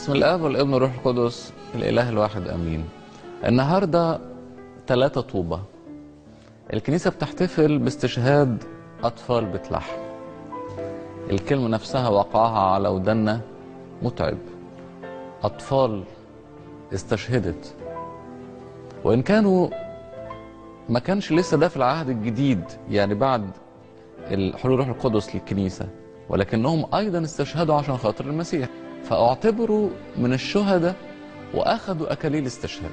بسم الاب والابن والروح القدس الاله الواحد امين النهارده ثلاثة طوبة الكنيسة بتحتفل باستشهاد أطفال بيت لحم الكلمة نفسها وقعها على ودنا متعب أطفال استشهدت وإن كانوا ما كانش لسه ده في العهد الجديد يعني بعد حلول روح القدس للكنيسة ولكنهم أيضا استشهدوا عشان خاطر المسيح فاعتبروا من الشهداء وأخذوا أكاليل استشهاد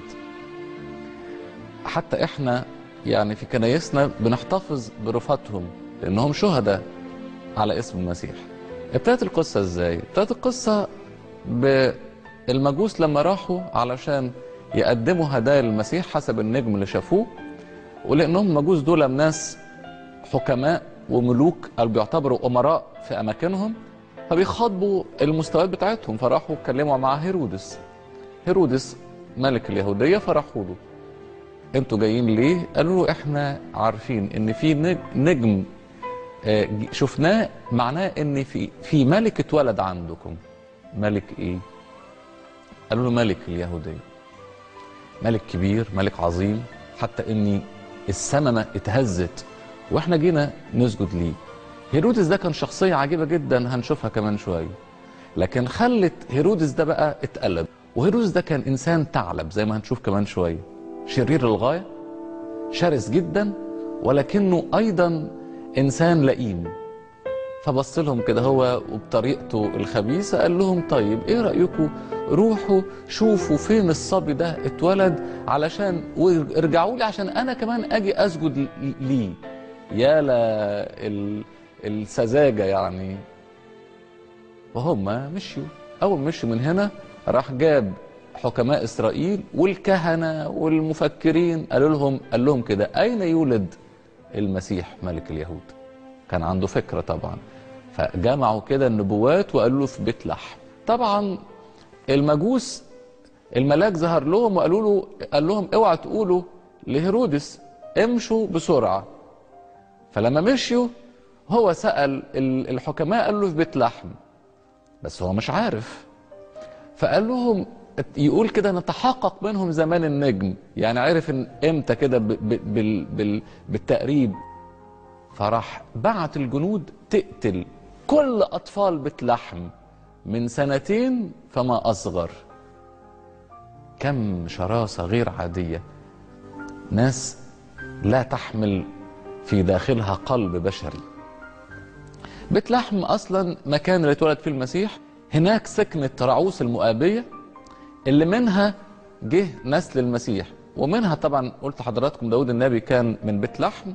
حتى إحنا يعني في كنايسنا بنحتفظ برفاتهم لأنهم شهداء على اسم المسيح ابتدت القصة ازاي؟ ابتدت القصة بالمجوس لما راحوا علشان يقدموا هدايا للمسيح حسب النجم اللي شافوه ولأنهم المجوس دول ناس حكماء وملوك اللي بيعتبروا أمراء في أماكنهم فبيخاطبوا المستويات بتاعتهم فراحوا اتكلموا مع هيرودس هيرودس ملك اليهودية فراحوا له انتوا جايين ليه؟ قالوا له احنا عارفين ان في نجم شفناه معناه ان في في ملك اتولد عندكم ملك ايه قالوا له ملك اليهوديه ملك كبير ملك عظيم حتى ان السماء اتهزت واحنا جينا نسجد ليه هيرودس ده كان شخصيه عجيبه جدا هنشوفها كمان شويه لكن خلت هيرودس ده بقى اتقلب وهيرودس ده كان انسان ثعلب زي ما هنشوف كمان شويه شرير للغايه شرس جدا ولكنه ايضا انسان لئيم فبص لهم كده هو وبطريقته الخبيثه قال لهم طيب ايه رايكم روحوا شوفوا فين الصبي ده اتولد علشان وارجعوا لي عشان انا كمان اجي اسجد ليه يا لا ال... السذاجه يعني وهم مشيوا اول مشوا من هنا راح جاب حكماء اسرائيل والكهنه والمفكرين قالوا لهم قال لهم كده اين يولد المسيح ملك اليهود كان عنده فكرة طبعا فجمعوا كده النبوات وقالوا له في بيت لحم طبعا المجوس الملاك ظهر لهم وقالوا له قال لهم اوعى تقولوا لهيرودس امشوا بسرعة فلما مشيوا هو سأل الحكماء قال له في بيت لحم بس هو مش عارف فقال لهم يقول كده نتحقق منهم زمان النجم يعني عرف ان امتى كده بال بال بالتقريب فراح بعت الجنود تقتل كل اطفال بيت لحم من سنتين فما اصغر كم شراسه غير عاديه ناس لا تحمل في داخلها قلب بشري بيت لحم اصلا مكان اللي اتولد فيه المسيح هناك سكنت رعوس المؤابيه اللي منها جه نسل المسيح ومنها طبعا قلت لحضراتكم داود النبي كان من بيت لحم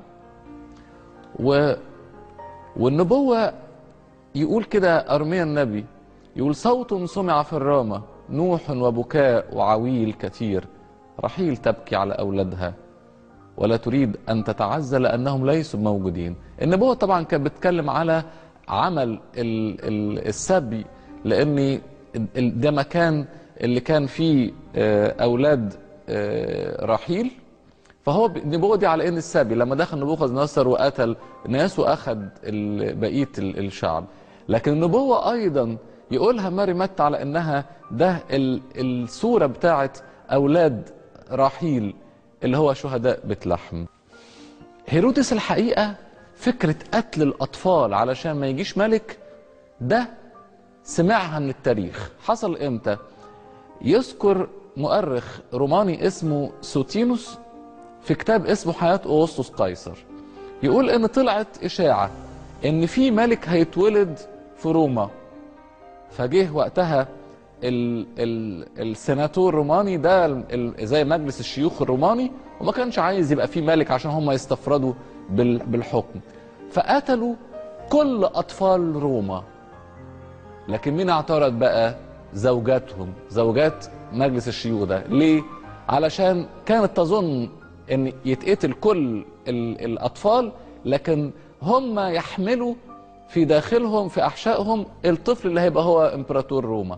و والنبوة يقول كده أرميا النبي يقول صوت سمع في الرامة نوح وبكاء وعويل كثير رحيل تبكي على أولادها ولا تريد أن تتعزى لأنهم ليسوا موجودين النبوة طبعا كانت بتتكلم على عمل السبي لأن ده مكان اللي كان فيه اولاد رحيل فهو النبوه دي على ان السبي لما دخل نبوخذ نصر وقتل ناس واخذ بقيه الشعب لكن النبوه ايضا يقولها ماري متى على انها ده الصوره بتاعت اولاد راحيل اللي هو شهداء بيت لحم هيرودس الحقيقه فكره قتل الاطفال علشان ما يجيش ملك ده سمعها من التاريخ حصل امتى يذكر مؤرخ روماني اسمه سوتينوس في كتاب اسمه حياة أغسطس قيصر يقول إن طلعت إشاعة إن في ملك هيتولد في روما فجه وقتها ال ال السيناتور الروماني ده ال زي مجلس الشيوخ الروماني وما كانش عايز يبقى في ملك عشان هم يستفردوا بالحكم فقتلوا كل أطفال روما لكن مين اعترض بقى زوجاتهم زوجات مجلس الشيوخ ده ليه علشان كانت تظن ان يتقتل كل الاطفال لكن هم يحملوا في داخلهم في احشائهم الطفل اللي هيبقى هو امبراطور روما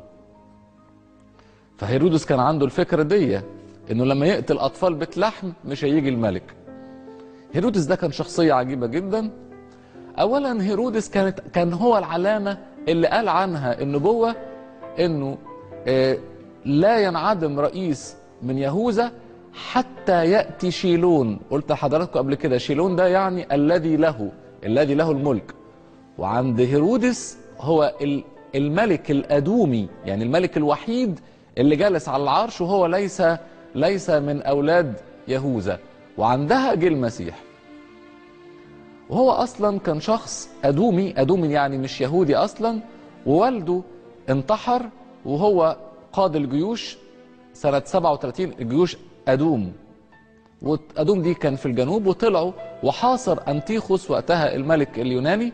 فهيرودس كان عنده الفكره دي انه لما يقتل اطفال بيت لحم مش هيجي الملك هيرودس ده كان شخصيه عجيبه جدا اولا هيرودس كانت كان هو العلامه اللي قال عنها النبوه انه آه، لا ينعدم رئيس من يهوذا حتى يأتي شيلون قلت لحضراتكم قبل كده شيلون ده يعني الذي له الذي له الملك وعند هيرودس هو ال- الملك الأدومي يعني الملك الوحيد اللي جالس على العرش وهو ليس ليس من أولاد يهوذا وعندها جه المسيح وهو أصلا كان شخص أدومي أدومي يعني مش يهودي أصلا ووالده انتحر وهو قاد الجيوش سنة 37 الجيوش أدوم وأدوم دي كان في الجنوب وطلعوا وحاصر أنتيخوس وقتها الملك اليوناني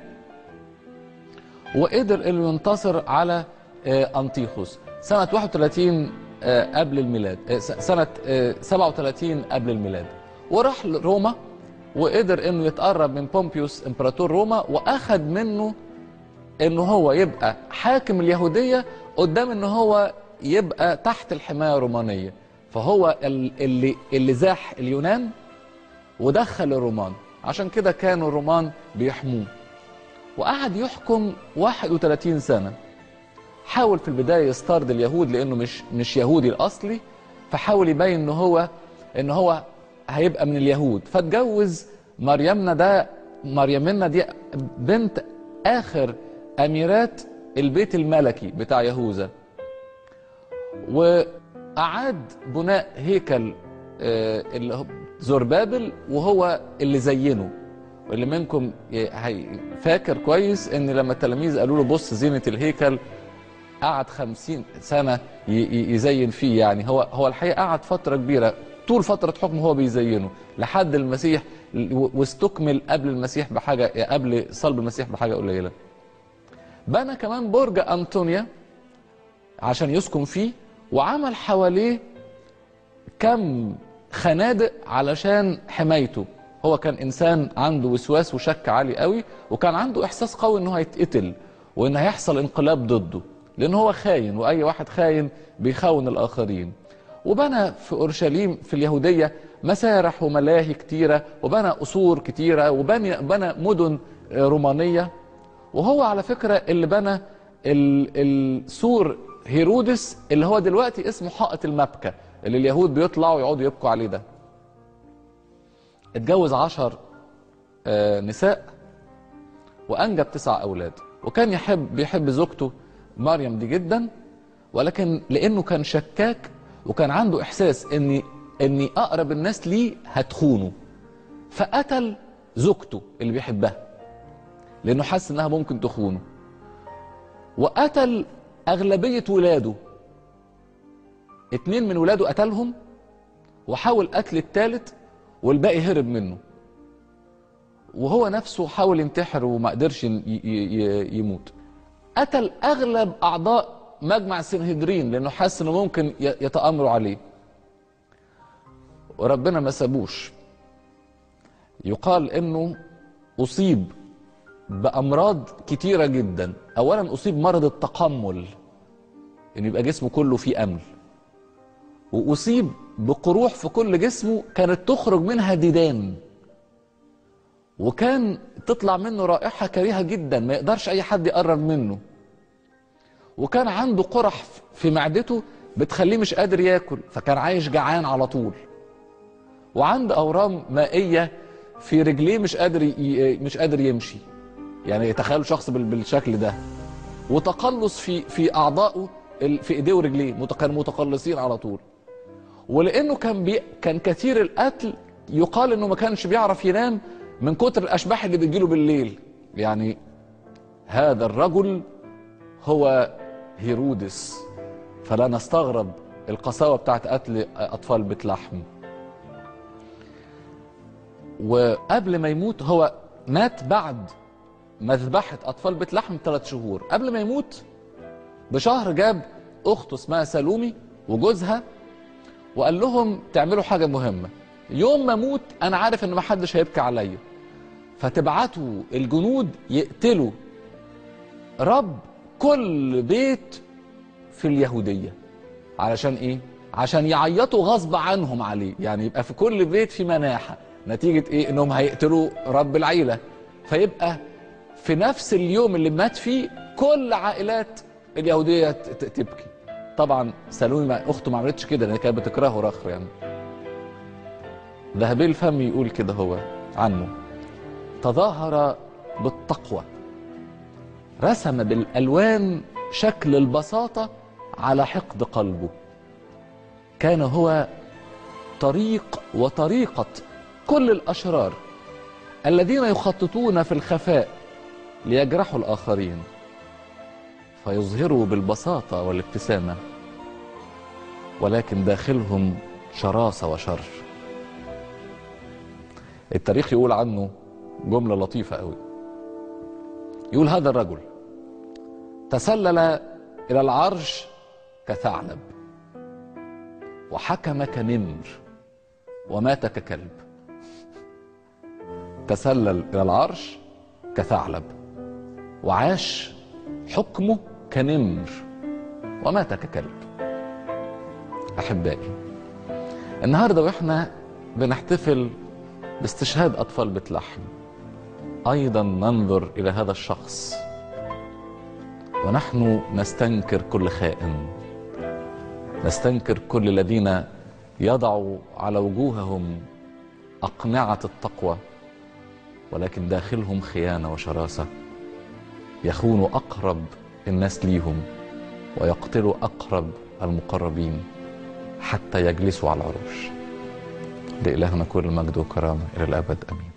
وقدر انه ينتصر على آه، انطيخوس سنة 31 آه، قبل الميلاد آه، س- سنة آه، 37 قبل الميلاد وراح روما وقدر انه يتقرب من بومبيوس امبراطور روما واخد منه انه هو يبقى حاكم اليهودية قدام انه هو يبقى تحت الحماية الرومانية فهو ال- اللي اللي زاح اليونان ودخل الرومان عشان كده كانوا الرومان بيحموه وقعد يحكم 31 سنة حاول في البداية يسترد اليهود لأنه مش مش يهودي الأصلي فحاول يبين إن هو إن هو هيبقى من اليهود فاتجوز مريمنا ده مريمنا دي بنت آخر أميرات البيت الملكي بتاع يهوذا وأعاد بناء هيكل آه، اللي هو زربابل وهو اللي زينه واللي منكم ي- هي- فاكر كويس ان لما التلاميذ قالوا له بص زينة الهيكل قعد خمسين سنة ي- ي- يزين فيه يعني هو هو الحقيقة قعد فترة كبيرة طول فترة حكمه هو بيزينه لحد المسيح و- واستكمل قبل المسيح بحاجة قبل صلب المسيح بحاجة قليلة بنى كمان برج أنطونيا عشان يسكن فيه وعمل حواليه كم خنادق علشان حمايته هو كان انسان عنده وسواس وشك عالي قوي وكان عنده احساس قوي انه هيتقتل وان هيحصل انقلاب ضده لان هو خاين واي واحد خاين بيخون الاخرين وبنى في اورشليم في اليهوديه مسارح وملاهي كتيره وبنى قصور كتيره وبنى بنى مدن آه، رومانيه وهو على فكره اللي بنى ال- السور هيرودس اللي هو دلوقتي اسمه حائط المبكى اللي اليهود بيطلعوا يقعدوا يبكوا عليه ده اتجوز عشر آه، نساء وانجب تسع اولاد وكان يحب بيحب زوجته مريم دي جدا ولكن لانه كان شكاك وكان عنده احساس ان ان اقرب الناس ليه هتخونه فقتل زوجته اللي بيحبها لانه حس انها ممكن تخونه وقتل اغلبيه ولاده اتنين من ولاده قتلهم وحاول قتل التالت والباقي هرب منه وهو نفسه حاول ينتحر وما قدرش ي- ي- ي- يموت قتل اغلب اعضاء مجمع السنهدرين لانه حس انه ممكن ي- يتامروا عليه وربنا ما سابوش يقال انه اصيب بامراض كتيره جدا اولا اصيب مرض التقمل ان يبقى جسمه كله فيه امل واصيب بقروح في كل جسمه كانت تخرج منها ديدان وكان تطلع منه رائحه كريهه جدا ما يقدرش اي حد يقرب منه وكان عنده قرح في معدته بتخليه مش قادر ياكل فكان عايش جعان على طول وعنده اورام مائيه في رجليه مش قادر ي... مش قادر يمشي يعني تخيلوا شخص بال- بالشكل ده وتقلص في في اعضائه ال- في ايديه ورجليه مت- كانوا متقلصين على طول ولانه كان بي كان كثير القتل يقال انه ما كانش بيعرف ينام من كتر الاشباح اللي بتجيله بالليل يعني هذا الرجل هو هيرودس فلا نستغرب القساوه بتاعت قتل اطفال بيت لحم وقبل ما يموت هو مات بعد مذبحة أطفال بيت لحم ثلاث شهور قبل ما يموت بشهر جاب أخته اسمها سالومي وجوزها وقال لهم تعملوا حاجة مهمة يوم ما اموت أنا عارف إن محدش هيبكي عليا فتبعتوا الجنود يقتلوا رب كل بيت في اليهودية علشان إيه؟ عشان يعيطوا غصب عنهم عليه يعني يبقى في كل بيت في مناحة نتيجة إيه؟ إنهم هيقتلوا رب العيلة فيبقى في نفس اليوم اللي مات فيه كل عائلات اليهودية ت- ت- تبكي طبعا سالوني مع اخته ما عملتش كده لان كانت بتكرهه رخر يعني ذهبي الفم يقول كده هو عنه تظاهر بالتقوى رسم بالالوان شكل البساطه على حقد قلبه كان هو طريق وطريقه كل الاشرار الذين يخططون في الخفاء ليجرحوا الاخرين فيظهروا بالبساطه والابتسامه ولكن داخلهم شراسه وشر التاريخ يقول عنه جمله لطيفه قوي يقول هذا الرجل تسلل الى العرش كثعلب وحكم كنمر ومات ككلب تسلل الى العرش كثعلب وعاش حكمه كنمر ومات ككلب احبائي النهارده واحنا بنحتفل باستشهاد اطفال بيت لحم ايضا ننظر الى هذا الشخص ونحن نستنكر كل خائن نستنكر كل الذين يضعوا على وجوههم اقنعه التقوى ولكن داخلهم خيانه وشراسه يخونوا اقرب الناس ليهم ويقتلوا اقرب المقربين حتى يجلسوا على العروش لإلهنا كل المجد والكرامه الى الابد امين